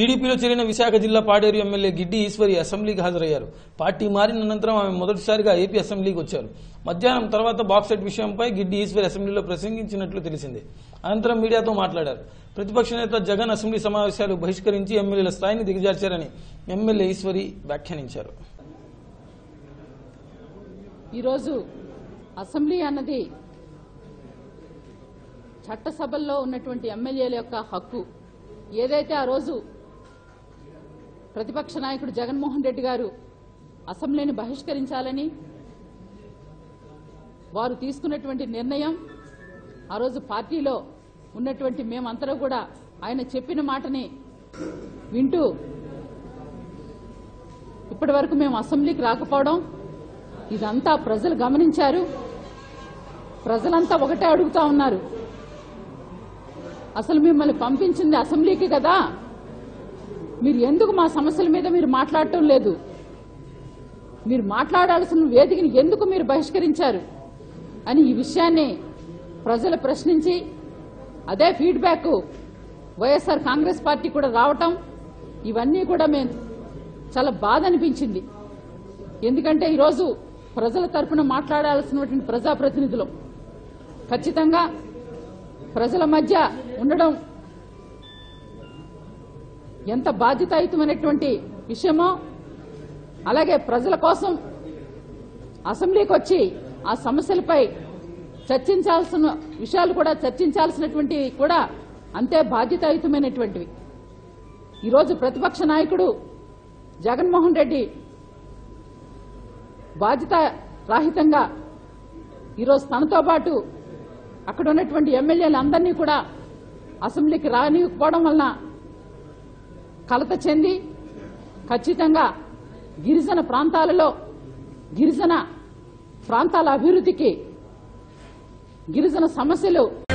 టీడీపీలో చేరిన విశాఖ జిల్లా పాడేరు ఎమ్మెల్యే గిడ్డి ఈశ్వరి అసెంబ్లీకి హాజరయ్యారు పార్టీ మారిన అనంతరం ఆమె మొదటిసారిగా ఏపీ అసెంబ్లీకి వచ్చారు మధ్యాహ్నం తర్వాత బాక్సెట్ విషయంపై గిడ్డి ఈశ్వరి అసెంబ్లీలో ప్రసంగించినట్లు తెలిసింది అనంతరం మీడియాతో మాట్లాడారు ప్రతిపక్ష నేత జగన్ అసెంబ్లీ సమావేశాలు బహిష్కరించి ఎమ్మెల్యేల స్థాయిని దిగజార్చారని ఎమ్మెల్యే ఈశ్వరి వ్యాఖ్యానించారు ఈరోజు అసెంబ్లీ అన్నది చట్టసభల్లో ఉన్నటువంటి ఎమ్మెల్యేల యొక్క హక్కు ఏదైతే ఆ రోజు ప్రతిపక్ష నాయకుడు జగన్మోహన్ రెడ్డి గారు అసెంబ్లీని బహిష్కరించాలని వారు తీసుకున్నటువంటి నిర్ణయం ఆ రోజు పార్టీలో ఉన్నటువంటి మేమందరూ కూడా ఆయన చెప్పిన మాటని వింటూ ఇప్పటి వరకు మేము అసెంబ్లీకి రాకపోవడం ఇదంతా ప్రజలు గమనించారు ప్రజలంతా ఒకటే అడుగుతా ఉన్నారు అసలు మిమ్మల్ని పంపించింది అసెంబ్లీకి కదా మీరు ఎందుకు మా సమస్యల మీద మీరు మాట్లాడటం లేదు మీరు మాట్లాడాల్సిన వేదికని ఎందుకు మీరు బహిష్కరించారు అని ఈ విషయాన్ని ప్రజలు ప్రశ్నించి అదే ఫీడ్బ్యాక్ వైఎస్ఆర్ కాంగ్రెస్ పార్టీ కూడా రావటం ఇవన్నీ కూడా మేము చాలా బాధ అనిపించింది ఎందుకంటే ఈరోజు ప్రజల తరపున మాట్లాడాల్సినటువంటి ప్రజాప్రతినిధులు ఖచ్చితంగా ప్రజల మధ్య ఉండడం ఎంత బాధ్యతాయుతమైనటువంటి విషయమో అలాగే ప్రజల కోసం అసెంబ్లీకి వచ్చి ఆ సమస్యలపై చర్చించాల్సిన విషయాలు కూడా చర్చించాల్సినటువంటి కూడా అంతే బాధ్యతాయుతమైనటువంటివి ఈరోజు ప్రతిపక్ష నాయకుడు జగన్మోహన్ రెడ్డి బాధ్యత రాహితంగా ఈరోజు తనతో పాటు అక్కడ ఉన్నటువంటి ఎమ్మెల్యేలందరినీ కూడా అసెంబ్లీకి రానివ్వకపోవడం వలన కలత చెంది ఖచ్చితంగా గిరిజన ప్రాంతాలలో గిరిజన ప్రాంతాల అభివృద్ధికి గిరిజన సమస్యలు